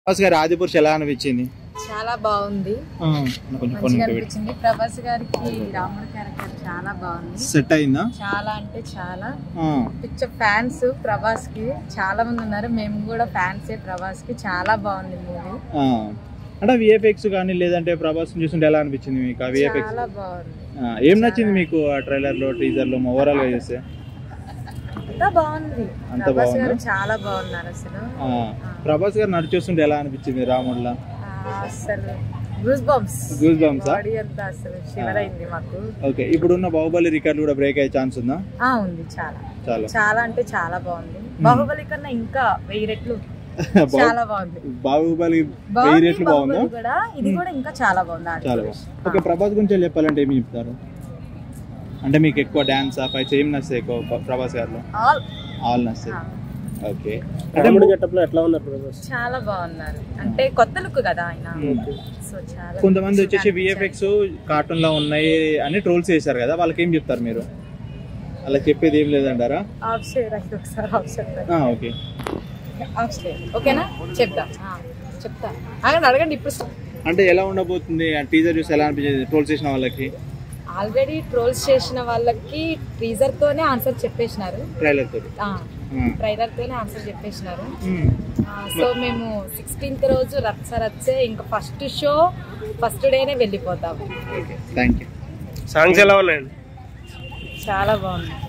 ప్రభాస్ గారి ఆదిపురుష్ ఎలా అనిపించింది చాలా బాగుంది ఆ, కొంచెం ఫోన్ మంచిగా ఇంకా పెట్టి అనిపించింది ప్రభాస్ గారికి రాముడు క్యారెక్టర్ చాలా బాగుంది సెట్ అయిందా చాలా అంటే చాలా ఆ, పిక్చర్ ఫ్యాన్స్ ప్రభాస్ కి చాలా మంది ఉన్నారు మేము కూడా ఫ్యాన్సే ప్రభాస్ కి చాలా బాగుంది మూవీ ఆ. అంటే విఎఫ్ఎక్స్ కానీ లేదంటే ప్రభాస్ చూస్తుంటే ఎలా అనిపించింది మీకు ఆ విఎఫ్ఎక్స్ చాలా బాగుంది ఏం నచ్చింది మీకు ఆ ట్రైలర్ లో టీజర్ లో ఓవరాల్ గా చూస్తే అంతా బాగుంది అంతా ప్రభాస్ బాగుందా? గారు చాలా బాగున్నారు అసలు ఆ, ప్రభాస్ గారు నడిచొస్తుంటే ఎలా అనిపించింది రాముడిలా ఆ, అసలు goose bumps goose bumps body అంతా అసలు షివర్ అయింది మాకు ఓకే ఇప్పుడున్న బాహుబలి రికార్డు కూడా బ్రేక్ అయ్యే ఛాన్స్ ఉందా ఆ ఉంది చాలా చాలా చాలా అంటే చాలా బాగుంది బాహుబలి కన్నా ఇంకా వెయ్యి రెట్లు చాలా బాగుంది బాహుబలి వెయ్యి బాగుంది రెట్లు బాగుందా బాహుబలి కూడా ఇది కూడా ఇంకా చాలా బాగుంది చాలా ఆదిపురుష్. బాగుంది ఓకే ప్రభాస్ గురించి చెప్పాలంటే ఏమి చెప్తారు అంటే మీకు ఎక్కువ డాన్స్ ఫైట్స్ ఏం నస్తాయి ఎక్కువ ప్ర- ప్రభాస్ గారిలో ఆల్ ఆల్ నస్తాయి ఆ, ఓకే రాముడి గెటప్ లో ఎట్లా ఉన్నారు ప్రభాస్ చాలా బాగున్నారు అంటే కొత్త లుక్ కదా ఆయన సో చాలా కొంతమంది వచ్చేసి మంచిగా విఎఫ్ఎక్స్ కార్టూన్ లో ఉన్నాయి అని ట్రోల్స్ చేశారు కదా వాళ్ళకి ఏం చెప్తారు మీరు అలా చెప్పేది ఏం లేదంటారా ఆఫ్ షేర్ అయితే ఒకసారి ఆఫ్ చెప్తాను ఆ, ఓకే ఆఫ్ షేర్ ఓకేనా చెప్దాం ఆ, చెప్తా అడగండి అడగండి ఇప్పుడు అంటే ఎలా ఉండబోతుంది ఆ టీజర్ చూసి ఎలా అనిపించింది ట్రోల్స్ చేసిన వాళ్ళకి ఆల్రెడీ ట్రోల్స్ చేసిన వాళ్ళకి టీజర్ తోనే ఆన్సర్ చెప్పేసినారు ట్రైలర్ తోటి ట్రైలర్ తోనే ఆన్సర్ చెప్పేసినారు ఉమ్. సో మేము సిక్స్టీన్త్ రోజు రచ్చ రచ్చే ఇంకా ఫస్ట్ షో ఫస్ట్ డేనే వెళ్ళిపోతాము ఓకే థ్యాంక్ యూ సాంగ్స్ ఎలా ఉన్నాయండి చాలా బాగుంది